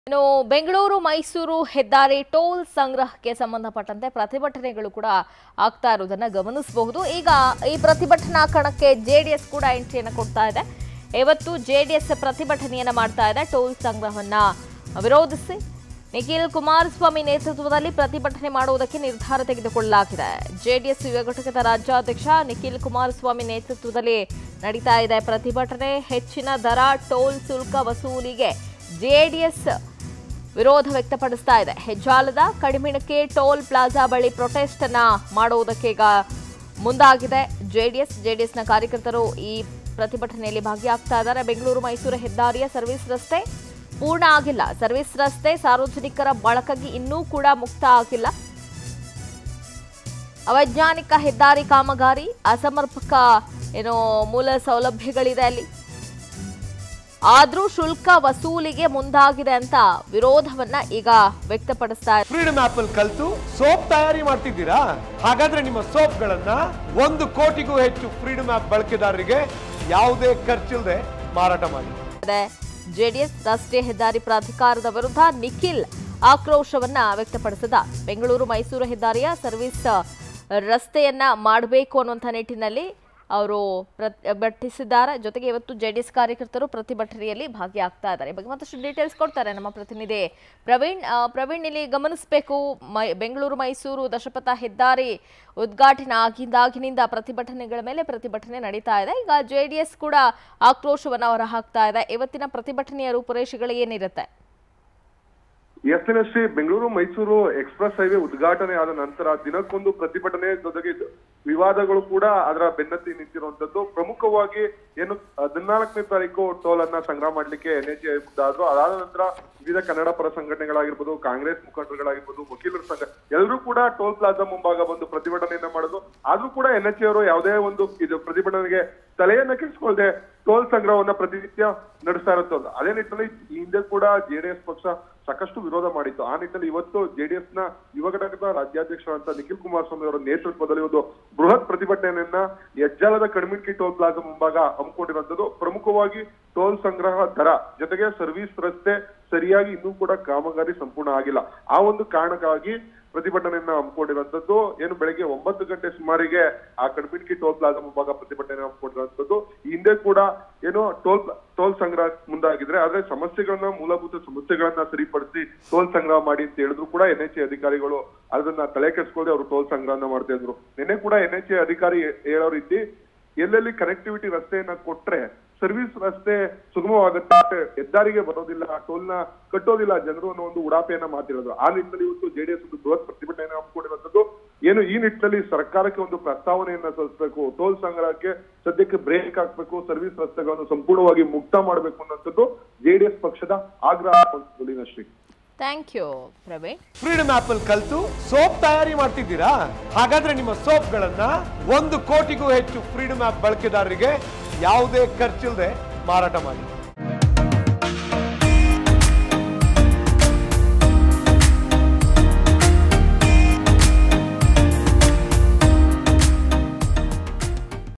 ಇನ್ನು ಬೆಂಗಳೂರು ಮೈಸೂರು ಹೆದ್ದಾರಿ ಟೋಲ್ ಸಂಗ್ರಹಕ್ಕೆ ಸಂಬಂಧಪಟ್ಟಂತೆ ಪ್ರತಿಭಟನೆಗಳು ಕೂಡ ಆಗ್ತಾ ಇರುವುದನ್ನ ಗಮನಿಸಬಹುದು ಈಗ ಈ ಪ್ರತಿಭಟನಾ ಕಣಕ್ಕೆ ಜೆಡಿಎಸ್ ಕೂಡ ಎಂಟ್ರಿಯನ್ನು ಕೊಡ್ತಾ ಇದೆ ಇವತ್ತು ಜೆಡಿಎಸ್ ಪ್ರತಿಭಟನೆಯನ್ನ ಮಾಡ್ತಾ ಇದೆ ಟೋಲ್ ಸಂಗ್ರಹವನ್ನ ವಿರೋಧಿಸಿ ನಿಖಿಲ್ ಕುಮಾರಸ್ವಾಮಿ ನೇತೃತ್ವದಲ್ಲಿ ಪ್ರತಿಭಟನೆ ಮಾಡುವುದಕ್ಕೆ ನಿರ್ಧಾರ ತೆಗೆದುಕೊಳ್ಳಲಾಗಿದೆ ಜೆಡಿಎಸ್ ಯುವ ಘಟಕದ ರಾಜ್ಯಾಧ್ಯಕ್ಷ ನಿಖಿಲ್ ಕುಮಾರಸ್ವಾಮಿ ನೇತೃತ್ವದಲ್ಲಿ ನಡೀತಾ ಇದೆ ಪ್ರತಿಭಟನೆ ಹೆಚ್ಚಿನ ದರ ಟೋಲ್ ಶುಲ್ಕ ವಸೂಲಿಗೆ ಜೆಡಿಎಸ್ ವಿರೋಧ ವ್ಯಕ್ತಪಡಿಸ್ತಾ ಇದೆ ಹೆಜ್ಜಾಲದ ಕಡಿಮಿಣಕ್ಕೆ ಟೋಲ್ ಪ್ಲಾಜಾ ಬಳಿ ಪ್ರೊಟೆಸ್ಟ್ ಅನ್ನ ಮಾಡುವುದಕ್ಕೆ ಈಗ ಮುಂದಾಗಿದೆ ಜೆಡಿಎಸ್ ಜೆಡಿಎಸ್ನ ಕಾರ್ಯಕರ್ತರು ಈ ಪ್ರತಿಭಟನೆಯಲ್ಲಿ ಭಾಗಿಯಾಗ್ತಾ ಇದ್ದಾರೆ ಬೆಂಗಳೂರು ಮೈಸೂರು ಹೆದ್ದಾರಿಯ ಸರ್ವಿಸ್ ರಸ್ತೆ ಪೂರ್ಣ ಆಗಿಲ್ಲ ಸರ್ವಿಸ್ ರಸ್ತೆ ಸಾರ್ವಜನಿಕರ ಬಳಕೆಗೆ ಇನ್ನೂ ಕೂಡ ಮುಕ್ತ ಆಗಿಲ್ಲ ಅವೈಜ್ಞಾನಿಕ ಹೆದ್ದಾರಿ ಕಾಮಗಾರಿ ಅಸಮರ್ಪಕ ಏನು ಮೂಲ ಸೌಲಭ್ಯಗಳಿದೆ ಅಲ್ಲಿ ಆದ್ರೂ ಶುಲ್ಕ ವಸೂಲಿಗೆ ಮುಂದಾಗಿದೆ ಅಂತ ವಿರೋಧವನ್ನ ಈಗ ವ್ಯಕ್ತಪಡಿಸ್ತಾ ಇದ್ದಾರೆ ಫ್ರೀಡಮ್ ಆಪ್ ಅಲ್ಲಿ ಕಲ್ತು ಸೋಪ್ ತಯಾರಿ ಮಾಡ್ತಿದ್ದೀರಾ ಹಾಗಾದ್ರೆ ನಿಮ್ಮ ಸೋಪ್ಗಳನ್ನ ಒಂದು ಕೋಟಿಗೂ ಹೆಚ್ಚು ಫ್ರೀಡಮ್ ಆಪ್ ಬಳಕೆದಾರರಿಗೆ ಯಾವುದೇ ಖರ್ಚಿಲ್ಲದೆ ಮಾರಾಟ ಮಾಡಿ ಇದೆ ಜೆಡಿಎಸ್ ರಾಷ್ಟ್ರೀಯ ಹೆದ್ದಾರಿ ಪ್ರಾಧಿಕಾರದ ವಿರುದ್ಧ ನಿಖಿಲ್ ಆಕ್ರೋಶವನ್ನ ವ್ಯಕ್ತಪಡಿಸಿದ ಬೆಂಗಳೂರು ಮೈಸೂರು ಹೆದ್ದಾರಿಯ ಸರ್ವಿಸ್ ರಸ್ತೆಯನ್ನ ಮಾಡಬೇಕು ಅನ್ನುವಂಥ ನಿಟ್ಟಿನಲ್ಲಿ ಅವರು ಪ್ರತಿಭಟಿಸಿದ್ದಾರೆ ಜೊತೆಗೆ ಇವತ್ತು ಜೆಡಿಎಸ್ ಕಾರ್ಯಕರ್ತರು ಪ್ರತಿಭಟನೆಯಲ್ಲಿ ಭಾಗಿಯಾಗ್ತಾ ಇದ್ದಾರೆ ಈ ಬಗ್ಗೆ ಮತ್ತಷ್ಟು ಡೀಟೇಲ್ಸ್ ಕೊಡ್ತಾರೆ ನಮ್ಮ ಪ್ರತಿನಿಧಿ ಪ್ರವೀಣ್ ಆ, ಪ್ರವೀಣ್ ಇಲ್ಲಿ ಗಮನಿಸಬೇಕು ಮೈ ಬೆಂಗಳೂರು ಮೈಸೂರು ದಶಪಥ ಹೆದ್ದಾರಿ ಉದ್ಘಾಟನೆ ಆಗಿಂದಾಗಿನಿಂದ ಪ್ರತಿಭಟನೆಗಳ ಮೇಲೆ ಪ್ರತಿಭಟನೆ ನಡೀತಾ ಇದೆ ಈಗ ಜೆಡಿಎಸ್ ಕೂಡ ಆಕ್ರೋಶವನ್ನು ಹೊರಹಾಕ್ತಾ ಇದೆ ಇವತ್ತಿನ ಪ್ರತಿಭಟನೆಯ ರೂಪುರೇಷೆಗಳು ಏನಿರುತ್ತೆ ಎಸ್ಎನ್ಎಸ್ಸಿ ಬೆಂಗಳೂರು ಮೈಸೂರು ಎಕ್ಸ್ಪ್ರೆಸ್ ಹೈವೇ ಉದ್ಘಾಟನೆ ಆದ ನಂತರ ದಿನಕ್ಕೊಂದು ಪ್ರತಿಭಟನೆ ಜೊತೆಗೆ ವಿವಾದಗಳು ಕೂಡ ಅದರ ಬೆನ್ನತ್ತಿ ನಿಂತಿರುವಂತದ್ದು ಪ್ರಮುಖವಾಗಿ ಏನು ಹದಿನಾಲ್ಕನೇ ತಾರೀಕು ಟೋಲ್ ಅನ್ನ ಸಂಗ್ರಹ ಮಾಡ್ಲಿಕ್ಕೆ ಎನ್ಎಚ್ಎ ಮುಂದಾದ್ರು ಅದಾದ ನಂತರ ವಿವಿಧ ಕನ್ನಡ ಪರ ಸಂಘಟನೆಗಳಾಗಿರ್ಬೋದು ಕಾಂಗ್ರೆಸ್ ಮುಖಂಡರುಗಳಾಗಿರ್ಬೋದು ವಕೀಲರ ಸಂಘ ಎಲ್ಲರೂ ಕೂಡ ಟೋಲ್ ಪ್ಲಾಜಾ ಮುಂಭಾಗ ಬಂದು ಪ್ರತಿಭಟನೆಯನ್ನ ಮಾಡಿದ್ರು ಆದ್ರೂ ಕೂಡ ಎನ್ಎಚ್ಎ ಅವರು ಯಾವುದೇ ಒಂದು ಇದು ಪ್ರತಿಭಟನೆಗೆ ತಲೆಯನ್ನ ಕೆಡಿಸ್ಕೊಳ್ದೆ ಟೋಲ್ ಸಂಗ್ರಹವನ್ನ ಪ್ರತಿನಿತ್ಯ ನಡೆಸ್ತಾ ಇರುತ್ತಲ್ಲ ಅದೇ ನಿಟ್ಟಿನಲ್ಲಿ ಈ ಹಿಂದೆ ಕೂಡ ಜೆಡಿಎಸ್ ಪಕ್ಷ ಸಾಕಷ್ಟು ವಿರೋಧ ಮಾಡಿತ್ತು ಆ ನಿಟ್ಟಿನಲ್ಲಿ ಇವತ್ತು ಜೆಡಿಎಸ್ ನ ಯುವ ಘಟಕದ ರಾಜ್ಯಾಧ್ಯಕ್ಷರಾದಂತ ನಿಖಿಲ್ ಕುಮಾರಸ್ವಾಮಿ ಅವರ ನೇತೃತ್ವದಲ್ಲಿ ಒಂದು ಬೃಹತ್ ಪ್ರತಿಭಟನೆಯನ್ನ ಹೆಜ್ಜಾಲದ ಕಡಿಮಿಟ್ಟಿ ಟೋಲ್ ಪ್ಲಾಜಾ ಮುಂಭಾಗ ಹಮ್ಮಿಕೊಂಡಿರುವಂತದ್ದು ಪ್ರಮುಖವಾಗಿ ಟೋಲ್ ಸಂಗ್ರಹ ದರ ಜೊತೆಗೆ ಸರ್ವಿಸ್ ರಸ್ತೆ ಸರಿಯಾಗಿ ಇನ್ನೂ ಕೂಡ ಕಾಮಗಾರಿ ಸಂಪೂರ್ಣ ಆಗಿಲ್ಲ ಆ ಒಂದು ಕಾರಣಕ್ಕಾಗಿ ಪ್ರತಿಭಟನೆಯನ್ನ ಹಮ್ಮಿಕೊಂಡಿರುವಂತದ್ದು ಏನು ಬೆಳಗ್ಗೆ ಒಂಬತ್ತು ಗಂಟೆ ಸುಮಾರಿಗೆ ಆ ಕಡ್ಬಿಟ್ಕಿ ಟೋಲ್ ಪ್ಲಾಜಾ ಮುಂಭಾಗ ಪ್ರತಿಭಟನೆ ಹಮ್ಮಿಕೊಂಡಿರುವಂತದ್ದು ಈ ಹಿಂದೆ ಕೂಡ ಏನು ಟೋಲ್ ಟೋಲ್ ಸಂಗ್ರಹ ಮುಂದಾಗಿದ್ರೆ ಆದ್ರೆ ಸಮಸ್ಯೆಗಳನ್ನ ಮೂಲಭೂತ ಸಮಸ್ಯೆಗಳನ್ನ ಸರಿಪಡಿಸಿ ಟೋಲ್ ಸಂಗ್ರಹ ಮಾಡಿ ಅಂತ ಹೇಳಿದ್ರು ಕೂಡ ಎನ್ ಎಚ್ ಎ ಅಧಿಕಾರಿಗಳು ಅದನ್ನ ತಲೆ ಕೆಡಿಸ್ಕೊಳ್ಳದೆ ಅವರು ಟೋಲ್ ಸಂಗ್ರಹನ ಮಾಡ್ತಾ ಇದ್ರು ನಿನ್ನೆ ಕೂಡ ಎನ್ ಎಚ್ ಎ ಅಧಿಕಾರಿ ಹೇಳೋ ರೀತಿ ಎಲ್ಲೆಲ್ಲಿ ಕನೆಕ್ಟಿವಿಟಿ ರಸ್ತೆಯನ್ನ ಕೊಟ್ರೆ ಸರ್ವಿಸ್ ರಸ್ತೆ ಸುಗಮವಾಗುತ್ತೆ ಹೆದ್ದಾರಿಗೆ ಬರೋದಿಲ್ಲ ಟೋಲ್ ನ ಕಟ್ಟೋದಿಲ್ಲ ಜನರು ಅನ್ನೋ ಒಂದು ಉಡಾಪೆಯನ್ನ ಮಾತಿರೋದು ಆ ನಿಟ್ಟಿನಲ್ಲಿ ಇವತ್ತು ಜೆಡಿಎಸ್ ಒಂದು ಬೃಹತ್ ಪ್ರತಿಭಟನೆಯನ್ನು ಹಮ್ಮಿಕೊಂಡಿರುವಂತದ್ದು ಏನು ಈ ನಿಟ್ಟಿನಲ್ಲಿ ಸರ್ಕಾರಕ್ಕೆ ಒಂದು ಪ್ರಸ್ತಾವನೆಯನ್ನ ಸಲ್ಲಿಸಬೇಕು ಟೋಲ್ ಸಂಗ್ರಹಕ್ಕೆ ಸದ್ಯಕ್ಕೆ ಬ್ರೇಕ್ ಹಾಕ್ಬೇಕು ಸರ್ವಿಸ್ ರಸ್ತೆಗಳನ್ನು ಸಂಪೂರ್ಣವಾಗಿ ಮುಕ್ತ ಮಾಡಬೇಕು ಅನ್ನೋಂಥದ್ದು ಜೆಡಿಎಸ್ ಪಕ್ಷದ ಆಗ್ರಹ Shri thank you Praveen freedom app ಅಲ್ಲಿ ಕಲ್ತು ಸೋಪ್ ತಯಾರಿ ಮಾಡ್ತಿದ್ದೀರಾ ಹಾಗಾದ್ರೆ ನಿಮ್ಮ ಸೋಪ್ಗಳನ್ನ ಒಂದು ಕೋಟಿಗೂ ಹೆಚ್ಚು ಫ್ರೀಡಮ್ ಆಪ್ ಬಳಕೆದಾರರಿಗೆ ಯಾವುದೇ ಖರ್ಚಿಲ್ಲದೆ ಮಾರಾಟ ಮಾಡಿ